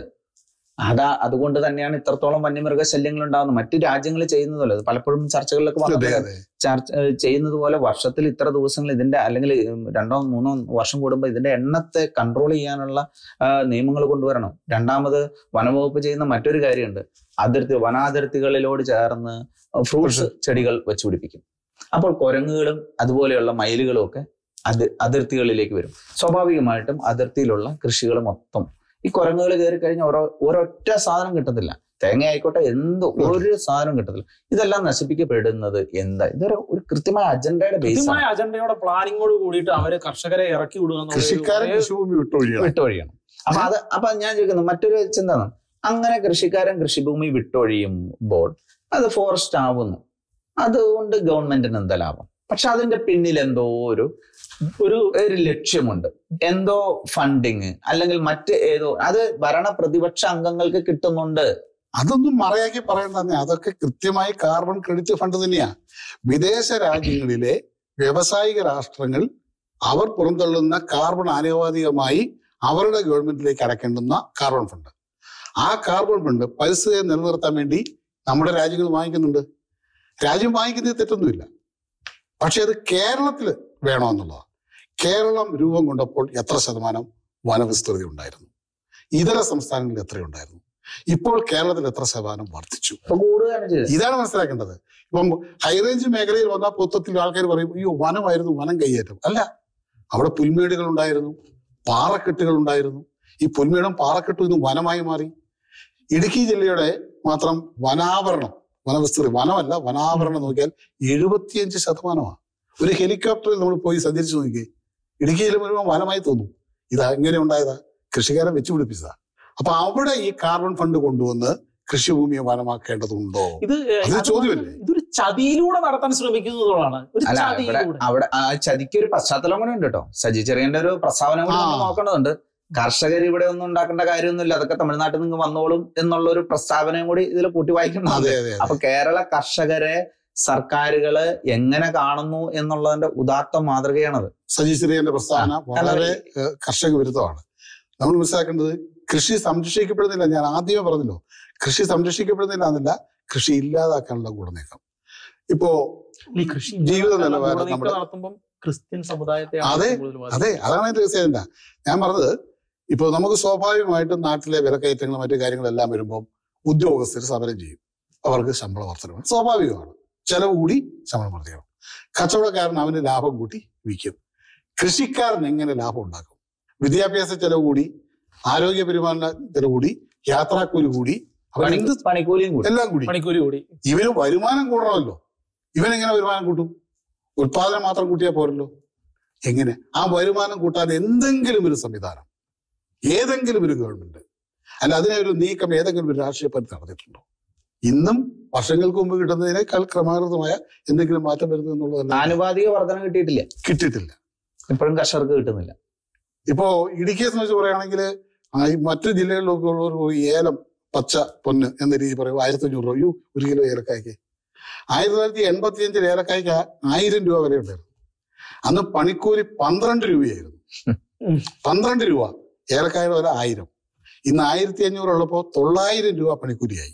അതാ അതുകൊണ്ട് തന്നെയാണ് ഇത്രത്തോളം വന്യമൃഗ ശല്യങ്ങൾ ഉണ്ടാകുന്നത് മറ്റു രാജ്യങ്ങൾ ചെയ്യുന്നതല്ല അത് പലപ്പോഴും ചർച്ചകളിലൊക്കെ അതെ വന്നിട്ടുണ്ട് അതെ ചർച്ച ഏഹ് ചെയ്യുന്നത് പോലെ വർഷത്തിൽ ഇത്ര ദിവസങ്ങൾ ഇതിന്റെ അല്ലെങ്കിൽ ഉം രണ്ടോ മൂന്നോ വർഷം കൂടുമ്പോൾ ഇതിന്റെ എണ്ണത്തെ കൺട്രോൾ ചെയ്യാനുള്ള നിയമങ്ങൾ കൊണ്ടുവരണം രണ്ടാമത് വനംവകുപ്പ് ചെയ്യുന്ന മറ്റൊരു കാര്യമുണ്ട് അതിർത്തി വനാതിർത്തികളിലോട് ചേർന്ന് ഫ്രൂട്ട്സ് ചെടികൾ വെച്ചുപിടിപ്പിക്കും അപ്പോൾ കുരങ്ങുകളും അതുപോലെയുള്ള മയിലുകളും ഒക്കെ അത് അതിർത്തികളിലേക്ക് വരും സ്വാഭാവികമായിട്ടും അതിർത്തിയിലുള്ള കൃഷികൾ മൊത്തം ഈ കുരങ്ങുകൾ കയറി കഴിഞ്ഞാൽ ഓരോ ഒരൊറ്റ സാധനം കിട്ടത്തില്ല തേങ്ങ ആയിക്കോട്ടെ എന്ത് ഒരു സാധനം കിട്ടത്തില്ല ഇതെല്ലാം നശിപ്പിക്കപ്പെടുന്നത് എന്താ ഇതൊരു ഒരു കൃത്യമായ അജണ്ടയുടെ ബേസ് കൃത്യമായ അജണ്ടയോടെ പ്ലാനിങ്ങോട് കൂടിയിട്ട് അവര് കർഷകരെ ഇറക്കി വിടുക എന്നുള്ളത് കൃഷിക്കാരൻ വളരെ- കൃഷിഭൂമി വിട്ടൊഴിയണം വിട്ടൊഴിയണം അപ്പൊ അത് അപ്പൊ ഞാൻ ചോദിക്കുന്നു മറ്റൊരു ചിന്ത ആണ്. അങ്ങനെ കൃഷിക്കാരൻ കൃഷിഭൂമി വിട്ടൊഴിയുമ്പോൾ അത് ഫോറസ്റ്റ് ആവുന്നു അതുകൊണ്ട് ഗവൺമെന്റിന് എന്താ ലാഭം പക്ഷെ അതിന്റെ പിന്നിൽ എന്തോ ഒരു ഒരു ഒരു ലക്ഷ്യമുണ്ട് എന്തോ ഫണ്ടിങ് അല്ലെങ്കിൽ മറ്റ് ഏതോ അത് ഭരണ പ്രതിപക്ഷ അംഗങ്ങൾക്ക് കിട്ടുന്നുണ്ട് അതൊന്നും മറയാക്കി പറയണ്ടെന്നേ അതൊക്കെ കൃത്യമായി കാർബൺ ക്രെഡിറ്റ് ഫണ്ട് തന്നെയാ വിദേശ രാജ്യങ്ങളിലെ വ്യാവസായിക രാഷ്ട്രങ്ങൾ അവർ പുറന്തള്ളുന്ന കാർബൺ ആനുപാതികമായി അവരുടെ ഗവൺമെന്റിലേക്ക് അടക്കേണ്ടുന്ന കാർബൺ ഫണ്ട് ആ കാർബൺ ഫണ്ട് പരിസ്ഥിതിയെ നിലനിർത്താൻ വേണ്ടി നമ്മുടെ രാജ്യങ്ങൾ വാങ്ങിക്കുന്നുണ്ട് രാജ്യം വാങ്ങിക്കുന്നതിൽ തെറ്റൊന്നുമില്ല പക്ഷെ അത് കേരളത്തിൽ വേണമെന്നുള്ളതാണ് കേരളം രൂപം കൊണ്ടപ്പോൾ എത്ര ശതമാനം വനവിസ്തൃതി ഉണ്ടായിരുന്നു ഇതര സംസ്ഥാനങ്ങളിൽ എത്രയുണ്ടായിരുന്നു ഇപ്പോൾ കേരളത്തിൽ എത്ര ശതമാനം വർദ്ധിച്ചു ഇപ്പൊ കൂടുകയാണ് ചെയ്തത് ഇതാണ് മനസ്സിലാക്കേണ്ടത് ഇപ്പം ഹൈറേഞ്ച് മേഖലയിൽ വന്ന പൊത്തത്തിൽ ആൾക്കാർ പറയും അയ്യോ വനമായിരുന്നു വനം കയ്യേറ്റം അല്ല അവിടെ പുൽമേടുകൾ ഉണ്ടായിരുന്നു പാറക്കെട്ടുകൾ ഉണ്ടായിരുന്നു ഈ പുൽമേടും പാറക്കെട്ടും ഇന്ന് വനമായി മാറി ഇടുക്കി ജില്ലയുടെ മാത്രം വനാവരണം വനവിസ്തൃതി വനമല്ല വനാവരണം നോക്കിയാൽ എഴുപത്തിയഞ്ച് ശതമാനമാണ് ഒരു ഹെലികോപ്റ്ററിൽ നമ്മൾ പോയി സഞ്ചരിച്ചു നോക്കിയേ ഇടുക്കിയിൽ മുഴുവൻ വനമായി തോന്നും ഇത് എങ്ങനെ ഉണ്ടായതാ കൃഷിക്കാരൻ വെച്ചുപിടിപ്പിച്ചതാ അപ്പൊ അവിടെ ഈ കാർബൺ ഫണ്ട് കൊണ്ടുവന്ന് കൃഷിഭൂമിയെ വനമാക്കേണ്ടതുണ്ടോ ഇത് അതൊരു ചോദ്യമല്ലേ? ഇതൊരു ചതിയിലൂടെ നടത്താൻ ശ്രമിക്കുന്നതാണ് ഒരു അല്ല ഇവിടെ ചതിയിലൂടെ അവിടെ ആ ചതിക്ക് ഒരു പശ്ചാത്തലം കൂടെ ഉണ്ട് കേട്ടോ സജി ചെറിയന്റെ ഒരു പ്രസ്താവന കൂടി നമ്മൾ ആ. നോക്കേണ്ടതുണ്ട് കർഷകർ ഇവിടെ ഒന്നും ഉണ്ടാക്കേണ്ട കാര്യമൊന്നുമില്ല അതൊക്കെ തമിഴ്നാട്ടിൽ നിന്ന് വന്നോളും എന്നുള്ള ഒരു പ്രസ്താവനയും കൂടി ഇതിൽ കൂട്ടി വായിക്കണം അതെ അതെ അപ്പൊ കേരള കർഷകരെ സർക്കാരുകള് എങ്ങനെ കാണുന്നു എന്നുള്ളതിന്റെ ഉദാത്ത മാതൃകയാണത് സജി ചെറിയന്റെ പ്രസ്താവന ആ, വളരെ ഏഹ്, കർഷക വിരുദ്ധമാണ് നമ്മൾ മനസ്സിലാക്കേണ്ടത് കൃഷി സംരക്ഷിക്കപ്പെടുന്നില്ല ഞാൻ ആദ്യമേ പറഞ്ഞല്ലോ കൃഷി സംരക്ഷിക്കപ്പെടുന്നില്ല എന്നല്ല കൃഷി ഇല്ലാതാക്കാനുള്ള ഗുണനീക്കം ഇപ്പോ ഈ കൃഷി ജീവിത നിലവാരം ഗുണനീക്കം നമ്മുടെ- നടത്തുമ്പോൾ ക്രിസ്ത്യൻ സമുദായത്തെ അതെ, അതെ അതാണ് അതിന്റെ രസേണ്ട ഞാൻ പറഞ്ഞത് ഇപ്പൊ നമുക്ക് സ്വാഭാവികമായിട്ടും നാട്ടിലെ വിലക്കയറ്റങ്ങളും മറ്റു കാര്യങ്ങളെല്ലാം വരുമ്പോൾ ഉദ്യോഗസ്ഥർ സമരം ചെയ്യും അവർക്ക് ശമ്പള വർധനമാണ് സ്വാഭാവികമാണ് ചെലവ് കൂടി ശമ്പളം വർദ്ധിക്കണം കച്ചവടക്കാരൻ അവന് ലാഭം കൂട്ടി വിൽക്കും കൃഷിക്കാരൻ എങ്ങനെ ലാഭം ഉണ്ടാക്കും വിദ്യാഭ്യാസ ചെലവ് കൂടി ആരോഗ്യ പരിപാലന ചെലവ് കൂടി യാത്രാക്കൂലി കൂടി അവൻ എന്ത് പണിക്കൂലിയും കൂടി എല്ലാം കൂടി മണിക്കൂലി കൂടി ഇവന് വരുമാനം കൂടണമല്ലോ ഇവൻ എങ്ങനെ വരുമാനം കൂട്ടും ഉത്പാദനം മാത്രം കൂട്ടിയാൽ പോരല്ലോ എങ്ങനെ ആ വരുമാനം കൂട്ടാൻ എന്തെങ്കിലും ഒരു സംവിധാനം ഏതെങ്കിലും ഒരു ഗവൺമെന്റ് അല്ല അതിനെ ഒരു നീക്കം ഏതെങ്കിലും ഒരു രാഷ്ട്രീയ പാർട്ടി നടത്തിയിട്ടുണ്ടോ ഇന്നും വർഷങ്ങൾക്ക് മുമ്പ് കിട്ടുന്നതിനേക്കാൾ ക്രമാനുഗതമായ എന്തെങ്കിലും മാറ്റം വരുന്നു എന്നുള്ളതല്ല ആനുപാതിക വർധന കിട്ടിയിട്ടില്ല കിട്ടിയിട്ടില്ല ഇപ്പോഴും കർഷകർക്ക് കിട്ടുന്നില്ല ഇപ്പോ ഇടുക്കിയെ സംബന്ധിച്ച് പറയുകയാണെങ്കിൽ ആ ഈ മറ്റു ജില്ലകളിലൊക്കെ ഉള്ളവർ പോയി ഏലം പച്ച പൊന്ന് എന്ന രീതി പറയും ആയിരത്തി അഞ്ഞൂറ് രൂപ അയ്യോ ഒരു കിലോ ഏലക്കായ്ക്ക് ആയിരത്തി തൊള്ളായിരത്തി എൺപത്തി അഞ്ചിൽ ഏലക്കായ്ക്ക് ആയിരം രൂപ വരെ ഉണ്ടായിരുന്നു അന്ന് പണിക്കൂലി പന്ത്രണ്ട് രൂപയായിരുന്നു ഉം. പന്ത്രണ്ട് രൂപ ഏലക്കായുടെ വില ആയിരം ഇന്ന് ആയിരത്തി അഞ്ഞൂറ് ഉള്ളപ്പോൾ തൊള്ളായിരം രൂപ പണിക്കൂലിയായി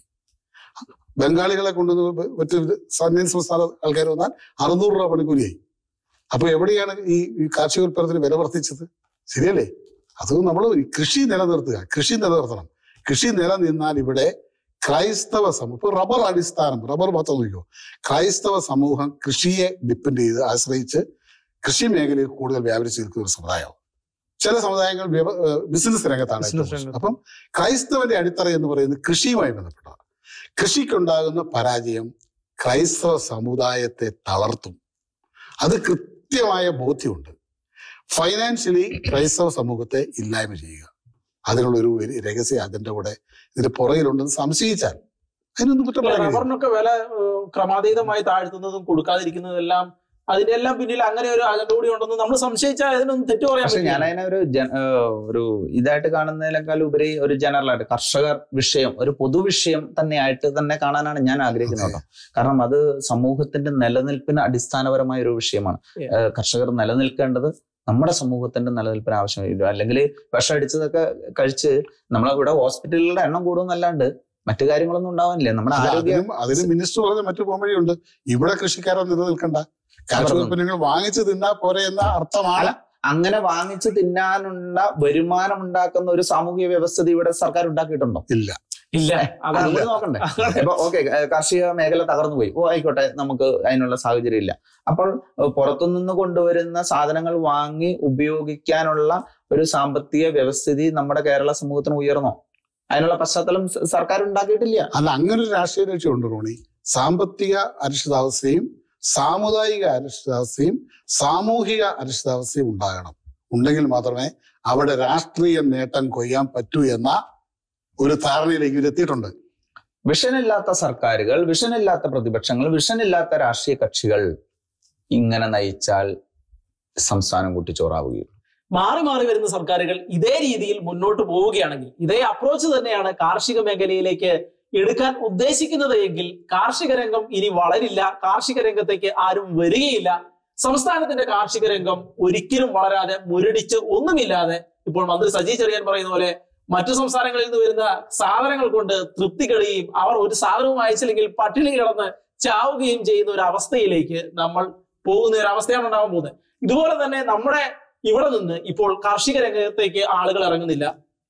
ബംഗാളികളെ കൊണ്ടുവന്ന് മറ്റു ഇന്ത്യൻ സംസ്ഥാന ആൾക്കാർ വന്നാൽ അറുന്നൂറ് രൂപ പണിക്കൂലിയായി അപ്പൊ എവിടെയാണ് ഈ ഈ കാർഷിക ഉൽപ്പന്നത്തിന് വില വർദ്ധിച്ചത് ശരിയല്ലേ അത് നമ്മൾ കൃഷി നിലനിർത്തുക കൃഷി നിലനിർത്തണം കൃഷി നിലനിന്നാൽ ഇവിടെ ക്രൈസ്തവ സമൂഹം ഇപ്പൊ റബ്ബർ അടിസ്ഥാനം റബ്ബർ മാത്രം നോക്കിയോ ക്രൈസ്തവ സമൂഹം കൃഷിയെ ഡിപ്പെൻഡ് ചെയ്ത് ആശ്രയിച്ച് കൃഷി മേഖലയിൽ കൂടുതൽ വ്യാപരിച്ചു നിൽക്കുന്ന ഒരു സമുദായമാണ് ചില സമുദായങ്ങൾ വ്യവ- ഏഹ് ബിസിനസ് രംഗത്താണ് ബിസിനസ് ഏറ്റവും രംഗത്ത്. അപ്പം ക്രൈസ്തവന്റെ അടിത്തറ എന്ന് പറയുന്നത് കൃഷിയുമായി ബന്ധപ്പെട്ടതാണ് കൃഷിക്കുണ്ടാകുന്ന പരാജയം ക്രൈസ്തവ സമുദായത്തെ തളർത്തും അത് കൃത്യമായ ബോധ്യമുണ്ട് ഫൈനാൻഷ്യലി ക്രൈസ്തവ സമൂഹത്തെ ഇല്ലായ്മ ചെയ്യുക അതിനുള്ള ഒരു ഒരു രഹസ്യ അജണ്ട കൂടെ ഇതിന്റെ പുറകിലുണ്ടെന്ന് സംശയിച്ചാൽ അതിനൊന്നും കുറ്റം പറയാൻ കഴിയില്ല. റബ്ബറിനൊക്കെ വില ഏഹ്, ക്രമാതീതമായി താഴ്ത്തുന്നതും കൊടുക്കാതിരിക്കുന്നതും എല്ലാം അതിന്റെ എല്ലാം പിന്നിൽ അങ്ങനെ ഒരു അജണ്ട കൂടി ഉണ്ടെന്ന് നമ്മൾ സംശയിച്ചാൽ അതിനൊന്നും തെറ്റു പറയാൻ പക്ഷെ ഞാൻ പറ്റില്ല. അതിനെ ഒരു ജന- ഏഹ് ഒരു ഇതായിട്ട് കാണുന്നതിനേക്കാൾ ഉപരി ഒരു ജനറൽ ആയിട്ട് കർഷകർ വിഷയം ഒരു പൊതുവിഷയം തന്നെയായിട്ട് തന്നെ കാണാനാണ് ഞാൻ ആഗ്രഹിക്കുന്നത് കേട്ടോ കാരണം അത് സമൂഹത്തിന്റെ നിലനിൽപ്പിന് അടിസ്ഥാനപരമായ ഒരു വിഷയമാണ് Yeah. ഏഹ് കർഷകർ നിലനിൽക്കേണ്ടത് നമ്മുടെ സമൂഹത്തിന്റെ നിലനിൽപ്പിന് ആവശ്യമില്ല അല്ലെങ്കിൽ വിഷം അടിച്ചതൊക്കെ കഴിച്ച് നമ്മളിവിടെ ഹോസ്പിറ്റലുകളുടെ എണ്ണം കൂടുമെന്നല്ലാണ്ട് മറ്റു കാര്യങ്ങളൊന്നും ഉണ്ടാവാനില്ലേ നമ്മുടെ അല്ല, ആരോഗ്യ അതിനും അതിന് മിനിസ്റ്റർ പറഞ്ഞ മറ്റു പോംവഴിയുണ്ട് ഇവിടെ കൃഷിക്കാരെ നിലനിൽക്കണ്ട കാർഷികോൽപ്പന്നങ്ങൾ വാങ്ങിച്ച് തിന്നാ പോരെ എന്ന അർത്ഥമാണ് അല്ല, അങ്ങനെ വാങ്ങിച്ച് തിന്നാനുള്ള വരുമാനം ഉണ്ടാക്കുന്ന ഒരു സാമൂഹിക വ്യവസ്ഥിതി ഇവിടെ സർക്കാർ ഉണ്ടാക്കിയിട്ടുണ്ടോ ഇല്ല ഇല്ല അത് അതാണ് നമ്മൾ നോക്കണ്ടേ ഇപ്പൊ ഓക്കെ കാർഷിക മേഖല തകർന്നു പോയി ഓ ആയിക്കോട്ടെ നമുക്ക് അതിനുള്ള സാഹചര്യം ഇല്ല അപ്പോൾ ഏഹ്, പുറത്തുനിന്ന് കൊണ്ടുവരുന്ന സാധനങ്ങൾ വാങ്ങി ഉപയോഗിക്കാനുള്ള ഒരു സാമ്പത്തിക വ്യവസ്ഥിതി നമ്മുടെ കേരള സമൂഹത്തിന് ഉയർന്നോ അതിനുള്ള പശ്ചാത്തലം സ- സർക്കാർ ഉണ്ടാക്കിയിട്ടില്ല അല്ല അങ്ങനെ ഒരു രാഷ്ട്രീയ ലക്ഷ്യമുണ്ട് റോണി സാമ്പത്തിക അരിഷിതാവസ്ഥയും സാമുദായിക അരിഷിതാവസ്ഥയും സാമൂഹിക അരിഷിതാവസ്ഥയും ഉണ്ടാകണം ഉണ്ടെങ്കിൽ മാത്രമേ അവിടെ രാഷ്ട്രീയ നേട്ടം കൊയ്യാൻ പറ്റൂ എന്ന ഒരു ധാരണയിലേക്ക് ഇവരെത്തിയിട്ടുണ്ട് വിഷനില്ലാത്ത സർക്കാരുകൾ വിഷനില്ലാത്ത പ്രതിപക്ഷങ്ങൾ വിഷനില്ലാത്ത രാഷ്ട്രീയ കക്ഷികൾ ഇങ്ങനെ നയിച്ചാൽ സംസ്ഥാനം കുട്ടിച്ചോറാവുകയും മാറി മാറി വരുന്ന സർക്കാരുകൾ ഇതേ രീതിയിൽ മുന്നോട്ട് പോവുകയാണെങ്കിൽ ഇതേ അപ്രോച്ച് തന്നെയാണ് കാർഷിക മേഖലയിലേക്ക് എടുക്കാൻ ഉദ്ദേശിക്കുന്നത് എങ്കിൽ കാർഷിക രംഗം ഇനി വളരില്ല കാർഷിക രംഗത്തേക്ക് ആരും വരികയില്ല സംസ്ഥാനത്തിന്റെ കാർഷിക രംഗം ഒരിക്കലും വളരാതെ മുരടിച്ച് ഒന്നുമില്ലാതെ ഇപ്പോൾ മന്ത്രി സജി ചെറിയാൻ പറയുന്ന പോലെ മറ്റു സംസ്ഥാനങ്ങളിൽ നിന്ന് വരുന്ന സാധനങ്ങൾ കൊണ്ട് തൃപ്തി കഴിയുകയും അവർ ഒരു സാധനവും അയച്ചില്ലെങ്കിൽ പട്ടിണി കിടന്ന് ചാവുകയും ചെയ്യുന്ന ഒരു അവസ്ഥയിലേക്ക് നമ്മൾ പോകുന്ന ഒരു അവസ്ഥയാണ് ഉണ്ടാവാൻ പോകുന്നത് ഇതുപോലെ തന്നെ നമ്മുടെ ഇവിടെ നിന്ന് ഇപ്പോൾ കാർഷിക രംഗത്തേക്ക് ആളുകൾ ഇറങ്ങുന്നില്ല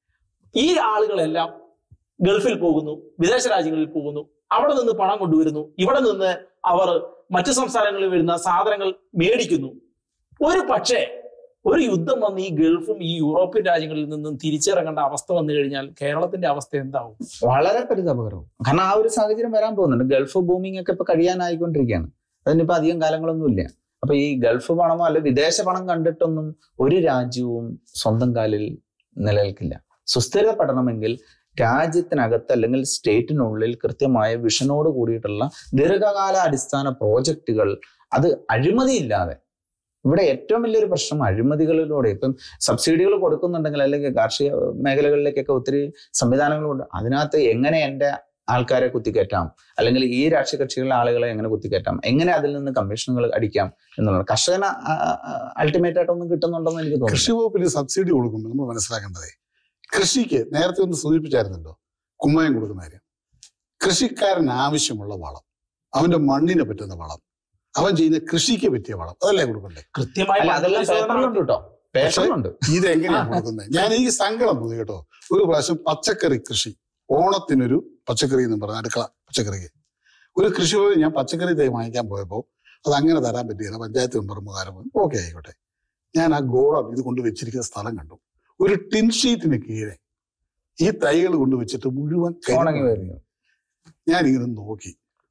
ഈ ആളുകളെല്ലാം ഗൾഫിൽ പോകുന്നു വിദേശ രാജ്യങ്ങളിൽ പോകുന്നു അവിടെ നിന്ന് പണം കൊണ്ടുവരുന്നു ഇവിടെ നിന്ന് അവർ മറ്റു സംസ്ഥാനങ്ങളിൽ വരുന്ന സാധനങ്ങൾ മേടിക്കുന്നു ഒരു പക്ഷേ ഒരു യുദ്ധം വന്ന് ഈ ഗൾഫും ഈ യൂറോപ്യൻ രാജ്യങ്ങളിൽ നിന്നും തിരിച്ചിറങ്ങേണ്ട അവസ്ഥ വന്നു കഴിഞ്ഞാൽ കേരളത്തിന്റെ അവസ്ഥ എന്താവും വളരെ പരിതാപകരവും കാരണം ആ ഒരു സാഹചര്യം വരാൻ പോകുന്നുണ്ട് ഗൾഫ് ബൂമിംഗ് ഒക്കെ ഇപ്പൊ കഴിയാനായിക്കൊണ്ടിരിക്കുകയാണ് അതിനിപ്പോ അധികം കാലങ്ങളൊന്നും ഇല്ല അപ്പൊ ഈ ഗൾഫ് പണമോ അല്ലെ വിദേശ പണം കണ്ടിട്ടൊന്നും ഒരു രാജ്യവും സ്വന്തം കാലിൽ നിലനിൽക്കില്ല സുസ്ഥിരപ്പെടണമെങ്കിൽ രാജ്യത്തിനകത്ത് അല്ലെങ്കിൽ സ്റ്റേറ്റിനുള്ളിൽ കൃത്യമായ വിഷനോട് കൂടിയിട്ടുള്ള ദീർഘകാല അടിസ്ഥാന പ്രോജക്റ്റുകൾ അത് അഴിമതിയില്ലാതെ ഇവിടെ ഏറ്റവും വലിയൊരു പ്രശ്നം അഴിമതികളിലൂടെ ഇപ്പം സബ്സിഡികൾ കൊടുക്കുന്നുണ്ടെങ്കിൽ അല്ലെങ്കിൽ കാർഷിക മേഖലകളിലേക്കൊക്കെ ഒത്തിരി സംവിധാനങ്ങളുണ്ട് അതിനകത്ത് എങ്ങനെ എൻ്റെ ആൾക്കാരെ കുത്തിക്കയറ്റാം അല്ലെങ്കിൽ ഈ രാഷ്ട്രീയ കക്ഷികളിലെ ആളുകളെ എങ്ങനെ കുത്തിക്കയറ്റാം എങ്ങനെ അതിൽ നിന്ന് കമ്മീഷനുകൾ അടിക്കാം എന്നുള്ളത് കർഷകന് അൾട്ടിമേറ്റ് ആയിട്ടൊന്നും കിട്ടുന്നുണ്ടെന്ന് എനിക്ക് തോന്നുന്നു കൃഷി വകുപ്പിൽ സബ്സിഡി കൊടുക്കുമ്പോൾ നമ്മൾ മനസ്സിലാക്കേണ്ടതേ കൃഷിക്ക് നേരത്തെ ഒന്ന് സൂചിപ്പിച്ചായിരുന്നല്ലോ കുമ്മയം കൊടുക്കുന്ന കാര്യം കൃഷിക്കാരന് ആവശ്യമുള്ള വളം അവന്റെ മണ്ണിന് പറ്റുന്ന വളം അവൻ ചെയ്യുന്ന കൃഷിക്ക് പറ്റിയ വളം അതല്ലേ കൊടുക്കണ്ടേ കൃത്യമായി അല്ല അതെല്ലാം പേപ്പറിലുണ്ട് കേട്ടോ പേപ്പറിലുണ്ട് ഇതെങ്ങനെയാണ് കൊടുക്കുന്നത് ഞാൻ എനിക്ക് സങ്കടം തോന്നി കേട്ടോ ഒരു പ്രാവശ്യം പച്ചക്കറി കൃഷി ഓണത്തിനൊരു പച്ചക്കറി എന്ന് പറഞ്ഞ അടുക്കള പച്ചക്കറിക്ക് ഒരു കൃഷി ഭവനിൽ ഞാൻ പച്ചക്കറി തൈ വാങ്ങിക്കാൻ പോയപ്പോൾ അത് അങ്ങനെ തരാൻ പറ്റിയില്ല പഞ്ചായത്ത് മെമ്പർ മുഖാരം ഓക്കെ ആയിക്കോട്ടെ ഞാൻ ആ ഗോളം ഇത് കൊണ്ട് വെച്ചിരിക്കുന്ന സ്ഥലം കണ്ടു ഒരു ടിൻ ഷീറ്റിന് കീഴെ ഈ തൈകൾ കൊണ്ട് വെച്ചിട്ട് മുഴുവൻ ഉണങ്ങി കരിഞ്ഞു. വരുന്നു ഞാൻ ഇങ്ങനെ നോക്കി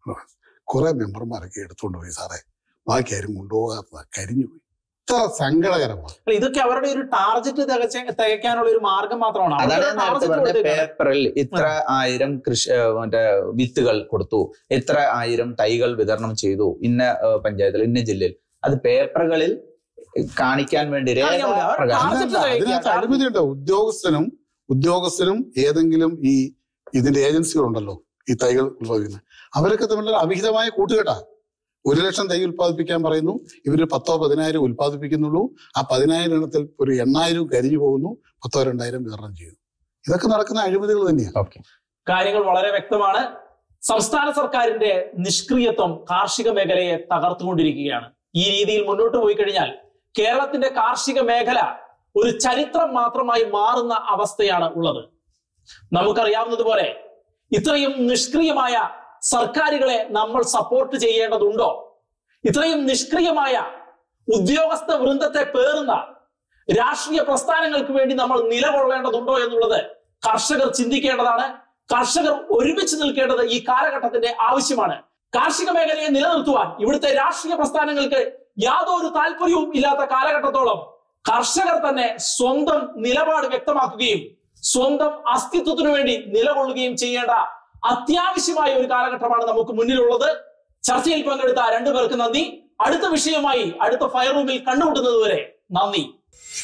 കുറെ മെമ്പർമാരൊക്കെ എടുത്തുകൊണ്ട് പോയി സാറേ ബാക്കി ആരും കൊണ്ടുപോകാത്തതാ കരിഞ്ഞു പോയി ഇത്ര സങ്കടകരമാണ് അല്ല, ഇതൊക്കെ അവരുടെ ഒരു ടാർജറ്റ് തികച്ച തികയ്ക്കാനുള്ള ഒരു മാർഗം മാത്രമാണ് അതാണ് അവരുടെ ഞാൻ നേരത്തെ target പറഞ്ഞ കൊടുത്തേക്കാണ്. പേപ്പറിൽ ഇത്ര ആയിരം കൃഷി ഏഹ് മറ്റേ വിത്തുകൾ കൊടുത്തു ഇത്ര ആയിരം തൈകൾ വിതരണം ചെയ്തു ഇന്ന ഏഹ് പഞ്ചായത്തിൽ ഇന്ന ജില്ലയിൽ അത് പേപ്പറുകളിൽ കാണിക്കാൻ വേണ്ടി കാണിക്കാൻ വേണ്ടി. അവർ രേഖാപ്രകാരം target അതല്ല, അതിനകത്ത് തികയ്ക്കുക. അഴിമതിയുണ്ടോ ഉദ്യോഗസ്ഥനും ഉദ്യോഗസ്ഥനും ഏതെങ്കിലും ഈ ഇതിന്റെ ഏജൻസികളുണ്ടല്ലോ ഈ തൈകൾ ഉത്പാദിപ്പിക്കുന്നത് അവരൊക്കെ തമ്മിലുള്ള അവിഹിതമായ കൂട്ടുകെട്ടാ ഒരു ലക്ഷം തൈ ഉത്പാദിപ്പിക്കാൻ പറയുന്നു ഇവര് പത്തോ പതിനായിരം ഉത്പാദിപ്പിക്കുന്നുള്ളൂ ആ പതിനായിരം എണ്ണത്തിൽ ഒരു എണ്ണായിരം കരിഞ്ഞു പോകുന്നു പത്തോ രണ്ടായിരം വിതരണം ചെയ്യുന്നു ഇതൊക്കെ നടക്കുന്ന അഴിമതികൾ തന്നെയാണ് ഓക്കെ കാര്യങ്ങൾ വളരെ വ്യക്തമാണ് സംസ്ഥാന സർക്കാരിന്റെ നിഷ്ക്രിയത്വം കാർഷിക മേഖലയെ തകർത്തുകൊണ്ടിരിക്കുകയാണ് ഈ രീതിയിൽ മുന്നോട്ട് പോയി കഴിഞ്ഞാൽ കേരളത്തിന്റെ കാർഷിക മേഖല ഒരു ചരിത്രം മാത്രമായി മാറുന്ന അവസ്ഥയാണ് ഉള്ളത് നമുക്കറിയാവുന്നതുപോലെ ഇത്രയും നിഷ്ക്രിയമായ സർക്കാരുകളെ നമ്മൾ സപ്പോർട്ട് ചെയ്യേണ്ടതുണ്ടോ ഇത്രയും നിഷ്ക്രിയമായ ഉദ്യോഗസ്ഥ വൃന്ദത്തെ പേറുന്ന രാഷ്ട്രീയ പ്രസ്ഥാനങ്ങൾക്ക് വേണ്ടി നമ്മൾ നിലകൊള്ളേണ്ടതുണ്ടോ എന്നുള്ളത് കർഷകർ ചിന്തിക്കേണ്ടതാണ് കർഷകർ ഒരുമിച്ച് നിൽക്കേണ്ടത് ഈ കാലഘട്ടത്തിന്റെ ആവശ്യമാണ് കാർഷിക മേഖലയെ നിലനിർത്തുവാൻ ഇവിടുത്തെ രാഷ്ട്രീയ പ്രസ്ഥാനങ്ങൾക്ക് യാതൊരു താല്പര്യവും ഇല്ലാത്ത കാലഘട്ടത്തോളം കർഷകർ തന്നെ സ്വന്തം നിലപാട് വ്യക്തമാക്കുകയും സ്വന്തം അസ്തിത്വത്തിനു വേണ്ടി നിലകൊള്ളുകയും ചെയ്യേണ്ട അത്യാവശ്യമായ ഒരു കാലഘട്ടമാണ് നമുക്ക് മുന്നിലുള്ളത് ചർച്ചയിൽ പങ്കെടുത്ത രണ്ടുപേർക്ക് നന്ദി അടുത്ത വിഷയമായി അടുത്ത ഫയർ റൂമിൽ കണ്ടുമുട്ടുന്നത് വരെ നന്ദി